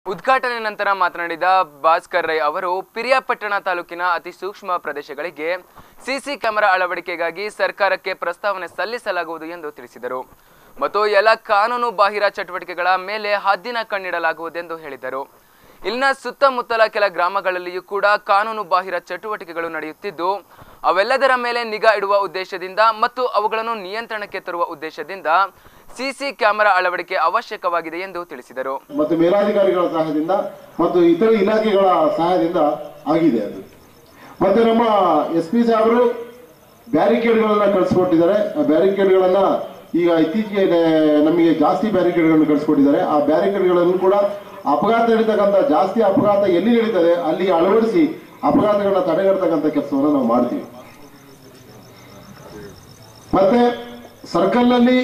ಉದ್ಘಾಟನೆ ನಂತರ ಮಾತನಾಡಿದ ಭಾಸ್ಕರ್ ರೈ ಅವರು ಪಿರಿಯಾಪಟ್ಟಣ ತಾಲೂಕಿನ ಅತಿ ಸೂಕ್ಷ್ಮ ಪ್ರದೇಶಗಳಿಗೆ ಸಿಸಿ ಕ್ಯಾಮೆರಾ ಅಳವಡಿಕೆಗಾಗಿ ಸರ್ಕಾರಕ್ಕೆ ಪ್ರಸ್ತಾವನೆ ಸಲ್ಲಿಸಲಾಗುವುದು ಎಂದು ತಿಳಿಸಿದರು ಮತ್ತು ಎಲ್ಲ ಕಾನೂನು ಬಾಹಿರ ಚಟುವಟಿಕೆಗಳ ಮೇಲೆ ಹದ್ದಿನ ಕಣ್ಣಿಡಲಾಗುವುದೆಂದು ಹೇಳಿದರು ಇಲ್ಲಿನ ಸುತ್ತಮುತ್ತಲ ಕೆಲ ಗ್ರಾಮಗಳಲ್ಲಿಯೂ ಕೂಡ ಕಾನೂನು ಬಾಹಿರ ಚಟುವಟಿಕೆಗಳು ನಡೆಯುತ್ತಿದ್ದು ಅವೆಲ್ಲದರ ಮೇಲೆ ನಿಗಾ ಇಡುವ ಉದ್ದೇಶದಿಂದ ಮತ್ತು ಅವುಗಳನ್ನು ನಿಯಂತ್ರಣಕ್ಕೆ ತರುವ ಉದ್ದೇಶದಿಂದ ಸಿಸಿ ಕ್ಯಾಮೆರಾ ಅಳವಡಿಕೆ ಅವಶ್ಯಕವಾಗಿದೆ ಎಂದು ತಿಳಿಸಿದರು ಮತ್ತು ಮೇಲಾಧಿಕಾರಿಗಳ ಸಹಾಯದಿಂದ ಮತ್ತು ಇತರ ಇಲಾಖೆಗಳ ಸಹಾಯದಿಂದ ಆಗಿದೆ ಅದು ಮತ್ತೆ ನಮ್ಮ ಎಸ್ ಪಿ ಸಾಹೇಬರು ಬ್ಯಾರಿಕೇಡ್ಗಳನ್ನ ಕಳಿಸ್ಕೊಟ್ಟಿದ್ದಾರೆ ಆ ಬ್ಯಾರಿಕೇಡ್ಗಳನ್ನ ಈಗ ಇತ್ತೀಚೆಗೆ ನೆ- ನಮಗೆ ಜಾಸ್ತಿ ಬ್ಯಾರಿಕೇಡ್ಗಳನ್ನು ಕಳಿಸ್ಕೊಟ್ಟಿದ್ದಾರೆ ಆ ಬ್ಯಾರಿಕೇಡ್ಗಳನ್ನು ಕೂಡ ಅಪಘಾತ ನಡೀತಕ್ಕಂಥ ಜಾಸ್ತಿ ಅಪಘಾತ ಎಲ್ಲಿ ನಡೀತದೆ ಅಲ್ಲಿ ಅಳವಡಿಸಿ ಅಪಘಾತಗಳನ್ನ ತಡೆಗಟ್ಟತಕ್ಕಂಥ ಕೆಲಸವನ್ನು ನಾವು ಮಾಡ್ತೀವಿ ಮತ್ತೆ ಸರ್ಕಲ್ನಲ್ಲಿ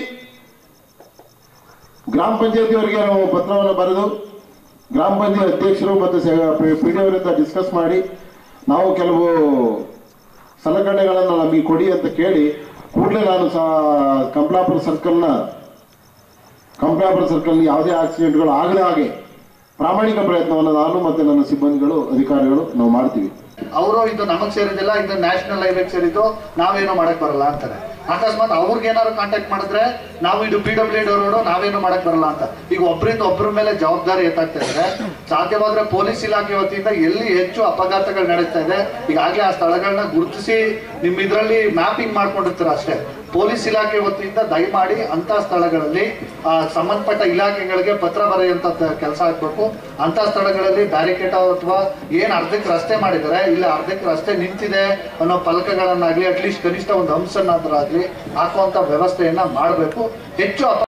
ಗ್ರಾಮ ಪಂಚಾಯತಿಯವರಿಗೆ ನಾವು ಪತ್ರವನ್ನು ಬರೆದು ಗ್ರಾಮ ಪಂಚಾಯತ್ ಅಧ್ಯಕ್ಷರು ಮತ್ತು ಪಿ ಡಿ ಅವರಿಂದ ಡಿಸ್ಕಸ್ ಮಾಡಿ ನಾವು ಕೆಲವು ಸಲಕರಣೆಗಳನ್ನು ನಮಗೆ ಕೊಡಿ ಅಂತ ಕೇಳಿ ಕೂಡಲೇ ನಾನು ಸಹ ಕಂಪ್ಲಾಪುರ ಸರ್ಕಲ್ನ ಕಂಪ್ಲಾಪುರ ಸರ್ಕಲ್ ಯಾವುದೇ ಆಕ್ಸಿಡೆಂಟ್ಗಳು ಆಗದ ಹಾಗೆ ಪ್ರಾಮಾಣಿಕ ಪ್ರಯತ್ನವನ್ನು ನಾನು ಮತ್ತು ನನ್ನ ಸಿಬ್ಬಂದಿಗಳು ಅಧಿಕಾರಿಗಳು ನಾವು ಮಾಡ್ತೀವಿ ಅವರು ಇದು ನಮಗ್ ಸೇರಿದಿಲ್ಲ ಇದು ನ್ಯಾಷನಲ್ ಹೈವೇಗೆ ಸೇರಿದ್ದು ನಾವೇನು ಮಾಡಕ್ ಬರಲ್ಲ ಅಂತಾರೆ ಅಕಸ್ಮಾತ್ ಅವ್ರಿಗೆ ಏನಾದ್ರು ಕಾಂಟ್ಯಾಕ್ಟ್ ಮಾಡಿದ್ರೆ ನಾವು ಇದು ಪಿ ಡಬ್ಲ್ಯೂ ಡಿ ರೋಡ್ ನಾವೇನು ಮಾಡಕ್ ಬರಲ್ಲ ಅಂತ ಈಗ ಒಬ್ಬರಿಂದ ಒಬ್ಬರ ಮೇಲೆ ಜವಾಬ್ದಾರಿ ಎತ್ತಾಗ್ತಾ ಇದ್ರೆ ಸಾಧ್ಯವಾದ್ರೆ ಪೊಲೀಸ್ ಇಲಾಖೆ ವತಿಯಿಂದ ಎಲ್ಲಿ ಹೆಚ್ಚು ಅಪಘಾತಗಳು ನಡೀತಾ ಇದೆ ಈಗಾಗಲೇ ಆ ಸ್ಥಳಗಳನ್ನ ಗುರುತಿಸಿ ನಿಮ್ ಇದ್ರಲ್ಲಿ ಮ್ಯಾಪಿಂಗ್ ಮಾಡ್ಕೊಂಡಿರ್ತೀರ ಅಷ್ಟೇ ಪೊಲೀಸ್ ಇಲಾಖೆ ವತಿಯಿಂದ ದಯಮಾಡಿ ಅಂತ ಸ್ಥಳಗಳಲ್ಲಿ ಆ, ಸಂಬಂಧಪಟ್ಟ ಇಲಾಖೆಗಳಿಗೆ ಪತ್ರ ಬರೆಯುವಂತ ಕೆಲಸ ಆಗ್ಬೇಕು ಅಂತ ಸ್ಥಳಗಳಲ್ಲಿ ಬ್ಯಾರಿಕೇಡ್ ಅಥವಾ ಏನ್ ಅರ್ಧಕ್ಕೆ ರಸ್ತೆ ಮಾಡಿದ್ದಾರೆ ಇಲ್ಲ ಅರ್ಧಕ್ಕೆ ರಸ್ತೆ ನಿಂತಿದೆ ಅನ್ನೋ ಫಲಕಗಳನ್ನಾಗ್ಲಿ ಅಟ್ಲೀಸ್ಟ್ ಕನಿಷ್ಠ ಒಂದು ಹಂಸನ್ನಾದ್ರೂ ಆಗ್ಲಿ ಹಾಕುವಂತ ವ್ಯವಸ್ಥೆಯನ್ನ ಮಾಡಬೇಕು ಹೆಚ್ಚು ಅಪ